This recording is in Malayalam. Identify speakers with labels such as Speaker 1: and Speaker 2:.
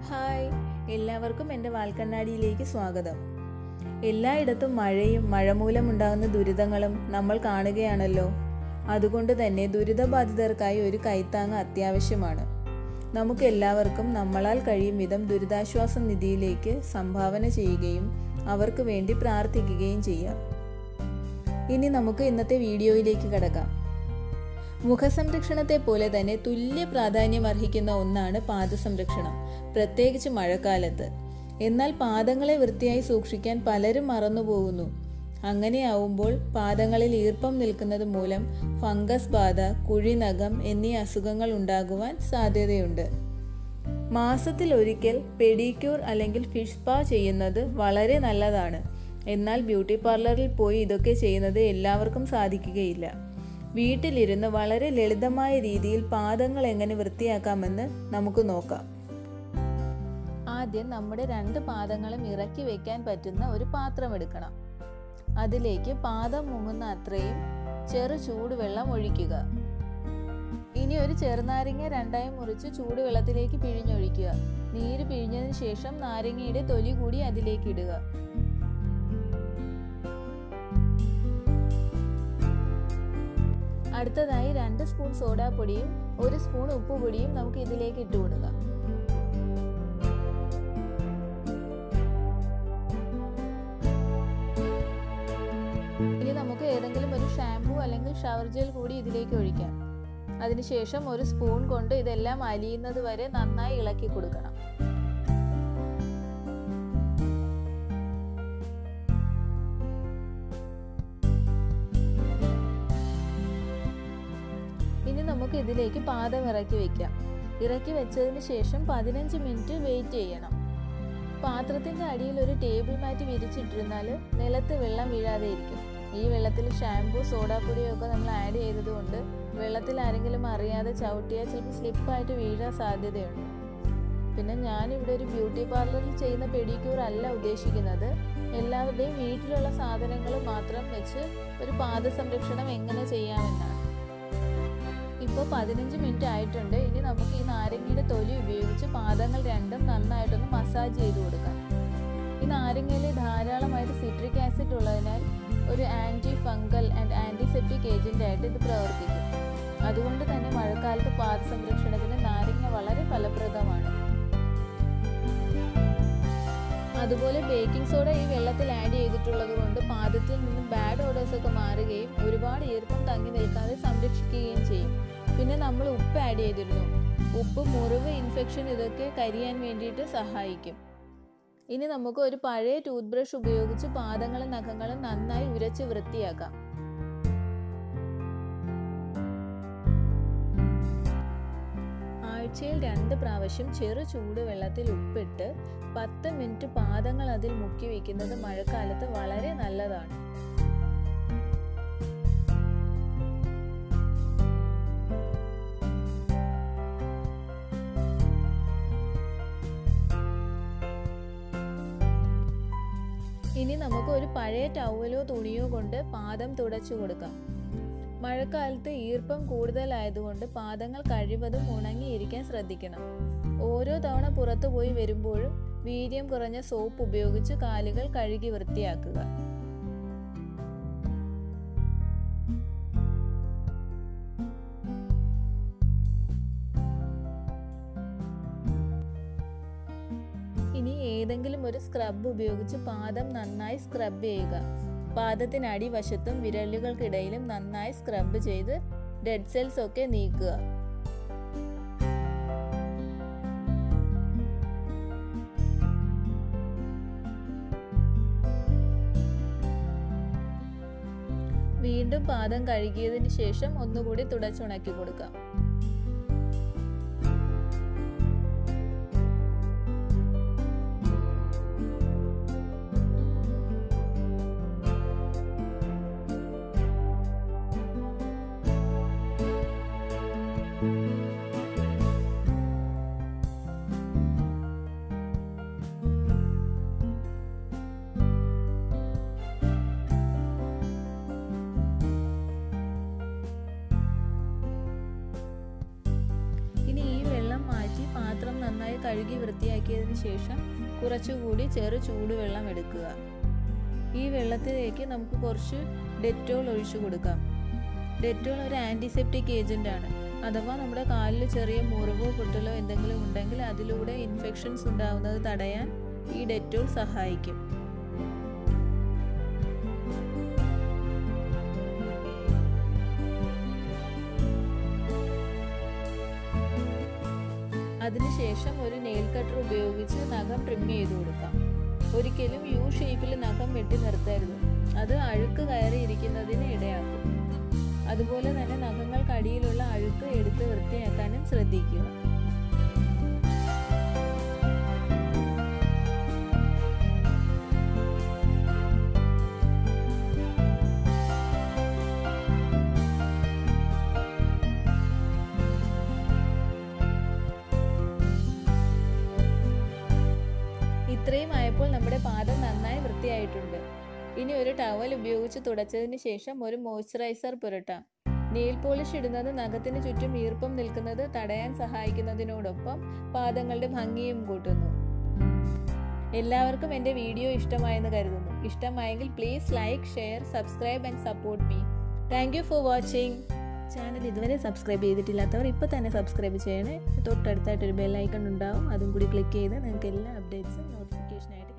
Speaker 1: ഹായ് എല്ലാവർക്കും എൻ്റെ വാൽക്കണ്ണാടിയിലേക്ക് സ്വാഗതം എല്ലായിടത്തും മഴയും മഴ മൂലമുണ്ടാകുന്ന ദുരിതങ്ങളും നമ്മൾ കാണുകയാണല്ലോ അതുകൊണ്ട് തന്നെ ദുരിതബാധിതർക്കായി ഒരു കൈത്താങ് അത്യാവശ്യമാണ് നമുക്ക് എല്ലാവർക്കും നമ്മളാൽ കഴിയും വിധം ദുരിതാശ്വാസ നിധിയിലേക്ക് സംഭാവന ചെയ്യുകയും അവർക്ക് വേണ്ടി പ്രാർത്ഥിക്കുകയും ചെയ്യാം ഇനി നമുക്ക് ഇന്നത്തെ വീഡിയോയിലേക്ക് കടക്കാം മുഖസംരക്ഷണത്തെ പോലെ തന്നെ തുല്യ പ്രാധാന്യം അർഹിക്കുന്ന ഒന്നാണ് പാദസംരക്ഷണം പ്രത്യേകിച്ച് മഴക്കാലത്ത് എന്നാൽ പാദങ്ങളെ വൃത്തിയായി സൂക്ഷിക്കാൻ പലരും മറന്നുപോകുന്നു അങ്ങനെയാവുമ്പോൾ പാദങ്ങളിൽ ഈർപ്പം നിൽക്കുന്നത് മൂലം ഫംഗസ് ബാധ കുഴിനഖം എന്നീ അസുഖങ്ങൾ ഉണ്ടാകുവാൻ സാധ്യതയുണ്ട് മാസത്തിൽ ഒരിക്കൽ പെഡിക്യൂർ അല്ലെങ്കിൽ ഫിഷ് സ്പാ ചെയ്യുന്നത് വളരെ നല്ലതാണ് എന്നാൽ ബ്യൂട്ടി പാർലറിൽ പോയി ഇതൊക്കെ ചെയ്യുന്നത് എല്ലാവർക്കും സാധിക്കുകയില്ല വീട്ടിലിരുന്ന് വളരെ ലളിതമായ രീതിയിൽ പാദങ്ങൾ എങ്ങനെ വൃത്തിയാക്കാമെന്ന് നമുക്ക് നോക്കാം ആദ്യം നമ്മുടെ രണ്ട് പാദങ്ങളും ഇറക്കി വെക്കാൻ പറ്റുന്ന ഒരു പാത്രം എടുക്കണം അതിലേക്ക് പാദം മുങ്ങുന്ന അത്രയും ചെറു ചൂടുവെള്ളം ഒഴിക്കുക ഇനി ഒരു ചെറുനാരങ്ങ രണ്ടായി മുറിച്ച് ചൂടുവെള്ളത്തിലേക്ക് പിഴിഞ്ഞൊഴിക്കുക നീര് പിഴിഞ്ഞതിന് ശേഷം നാരങ്ങയുടെ തൊലി കൂടി അതിലേക്ക് ഇടുക അടുത്തതായി രണ്ട് സ്പൂൺ സോഡാപ്പൊടിയും ഒരു സ്പൂൺ ഉപ്പുപൊടിയും നമുക്ക് ഇതിലേക്ക് ഇട്ട് കൊടുക്കാം ഇനി നമുക്ക് ഏതെങ്കിലും ഒരു ഷാംപൂ അല്ലെങ്കിൽ ഷവർ ജെൽ കൂടി ഇതിലേക്ക് ഒഴിക്കാം അതിനുശേഷം ഒരു സ്പൂൺ കൊണ്ട് ഇതെല്ലാം അലിയുന്നത് വരെ നന്നായി ഇളക്കി കൊടുക്കണം ഇനി നമുക്ക് ഇതിലേക്ക് പാദം ഇറക്കി വെക്കാം ഇറക്കി വെച്ചതിന് ശേഷം പതിനഞ്ച് മിനിറ്റ് വെയിറ്റ് ചെയ്യണം പാത്രത്തിന്റെ അടിയിൽ ഒരു ടേബിൾ മാറ്റ് വിരിച്ചിട്ടിരുന്നാൽ നിലത്ത് വെള്ളം വീഴാതെ ഇരിക്കും ഈ വെള്ളത്തിൽ ഷാംപൂ സോഡാപ്പൊടിയും ഒക്കെ നമ്മൾ ആഡ് ചെയ്തതുകൊണ്ട് വെള്ളത്തിൽ ആരെങ്കിലും അറിയാതെ ചവിട്ടിയാൽ ചിലപ്പോൾ സ്ലിപ്പായിട്ട് വീഴാൻ സാധ്യതയുണ്ട് പിന്നെ ഞാനിവിടെ ഒരു ബ്യൂട്ടി പാർലറിൽ ചെയ്യുന്ന പെഡിക്യൂർ അല്ല ഉദ്ദേശിക്കുന്നത് എല്ലാവരുടെയും വീട്ടിലുള്ള സാധനങ്ങൾ മാത്രം വെച്ച് ഒരു പാദ സംരക്ഷണം എങ്ങനെ ചെയ്യാമെന്നാണ് ഇപ്പോൾ പതിനഞ്ച് മിനിറ്റ് ആയിട്ടുണ്ട് ഇനി നമുക്ക് ഈ നാരങ്ങയുടെ തൊലി ഉപയോഗിച്ച് പാദങ്ങൾ രണ്ടും നന്നായിട്ടൊന്ന് മസാജ് ചെയ്ത് കൊടുക്കാം ഈ നാരങ്ങയിൽ ധാരാളമായിട്ട് സിട്രിക് ആസിഡ് ഉള്ളതിനാൽ ഒരു antifungal and antiseptic agent ആയിട്ട് ഇത് പ്രവർത്തിക്കും അതുകൊണ്ട് തന്നെ മഴക്കാലത്ത് പാദ സംരക്ഷണത്തിന് നാരങ്ങ വളരെ ഫലപ്രദമാണ് അതുപോലെ ബേക്കിംഗ് സോഡ ഈ വെള്ളത്തിൽ ആഡ് ചെയ്തിട്ടുള്ളത് കൊണ്ട് പാദത്തിൽ നിന്നും ബാഡ് ഓർഡേഴ്സ് ഒക്കെ മാറുകയും ഒരുപാട് ഈർപ്പം തങ്ങി നിൽക്കാതെ സംരക്ഷിക്കുകയും ചെയ്യും പിന്നെ നമ്മൾ ഉപ്പ് ആഡ് ചെയ്തിരുന്നു ഉപ്പ് മുറിവ് ഇൻഫെക്ഷൻ ഇതൊക്കെ കരിയാൻ വേണ്ടിയിട്ട് സഹായിക്കും ഇനി നമുക്ക് ഒരു പഴയ ടൂത്ത് ബ്രഷ് ഉപയോഗിച്ച് പാദങ്ങളും നഖങ്ങളും നന്നായി ഉരച്ച് വൃത്തിയാക്കാം ആഴ്ചയിൽ രണ്ട് പ്രാവശ്യം ചെറു ചൂടുവെള്ളത്തിൽ ഉപ്പിട്ട് പത്ത് മിനിറ്റ് പാദങ്ങൾ അതിൽ മുക്കി വയ്ക്കുന്നത് മഴക്കാലത്ത് വളരെ നല്ലതാണ് ഇനി നമുക്ക് ഒരു പഴയ ടവലോ തുണിയോ കൊണ്ട് പാദം തുടച്ചു കൊടുക്കാം മഴക്കാലത്ത് ഈർപ്പം കൂടുതലായതുകൊണ്ട് പാദങ്ങൾ കഴിവതും ഉണങ്ങിയിരിക്കാൻ ശ്രദ്ധിക്കണം ഓരോ തവണ പുറത്തു പോയി വരുമ്പോഴും വീര്യം കുറഞ്ഞ സോപ്പ് ഉപയോഗിച്ച് കാലുകൾ കഴുകി വൃത്തിയാക്കുക ഇനി ഏതെങ്കിലും ഒരു സ്ക്രബ് ഉപയോഗിച്ച് പാദം നന്നായി സ്ക്രബ് ചെയ്യുക പാദത്തിന് അടിവശത്തും വിരലുകൾക്കിടയിലും നന്നായി സ്ക്രബ് ചെയ്ത് ഡെഡ് സെൽസ് ഒക്കെ നീക്കുക വീണ്ടും പാദം കഴുകിയതിന് ശേഷം ഒന്നുകൂടി തുടച്ചുണക്കി കൊടുക്കാം നന്നായി കഴുകി വൃത്തിയാക്കിയതിന് ശേഷം കുറച്ചുകൂടി ചെറു ചൂടുവെള്ളം എടുക്കുക ഈ വെള്ളത്തിലേക്ക് നമുക്ക് കുറച്ച് ഡെറ്റോൾ ഒഴിച്ചു കൊടുക്കാം ഡെറ്റോൾ ഒരു ആൻറ്റിസെപ്റ്റിക് ഏജൻ്റ് ആണ് അഥവാ നമ്മുടെ കാലിൽ ചെറിയ മുറിവോ പൊട്ടലോ എന്തെങ്കിലും ഉണ്ടെങ്കിൽ അതിലൂടെ ഇൻഫെക്ഷൻസ് ഉണ്ടാവുന്നത് തടയാൻ ഈ ഡെറ്റോൾ സഹായിക്കും അതിനുശേഷം ഒരു നെയിൽ കട്ടർ ഉപയോഗിച്ച് നഖം ട്രിം ചെയ്ത് കൊടുക്കാം ഒരിക്കലും യു ഷേപ്പിൽ നഖം വെട്ടി നിർത്തരുത് അത് അഴുക്ക് കയറിയിരിക്കുന്നതിന് ഇടയാക്കും അതുപോലെ തന്നെ നഖങ്ങൾക്കടിയിലുള്ള അഴുക്ക് എടുത്ത് വൃത്തിയാക്കാനും ശ്രദ്ധിക്കുക ഇത്രയും ആയപ്പോൾ നമ്മുടെ പാദം നന്നായി വൃത്തിയായിട്ടുണ്ട് ഇനി ഒരു ടവൽ ഉപയോഗിച്ച് തുടച്ചതിന് ശേഷം ഒരു മോയ്സ്ചറൈസർ പുരട്ടാം നെയിൽ പോളിഷ് ഇടുന്നത് നഖത്തിന് ചുറ്റും ഈർപ്പം നിൽക്കുന്നത് തടയാൻ സഹായിക്കുന്നതിനോടൊപ്പം പാദങ്ങളുടെ ഭംഗിയും കൂട്ടുന്നു എല്ലാവർക്കും എൻ്റെ വീഡിയോ ഇഷ്ടമായെന്ന് കരുതുന്നു ഇഷ്ടമായെങ്കിൽ please like share subscribe and support me thank you for watching channel ഇതുവരെ സബ്സ്ക്രൈബ് ചെയ്തിട്ടില്ലാത്തവർ ഇപ്പോൾ തന്നെ സബ്സ്ക്രൈബ് ചെയ്യണേ തൊട്ടടുത്തായിട്ടൊരു ബെല്ലൈക്കൺ ഉണ്ടാവും അതും കൂടി ക്ലിക്ക് ചെയ്ത് നിങ്ങൾക്ക് എല്ലാ അപ്ഡേറ്റ്സും നോട്ടിഫിക്കേഷനായിട്ട്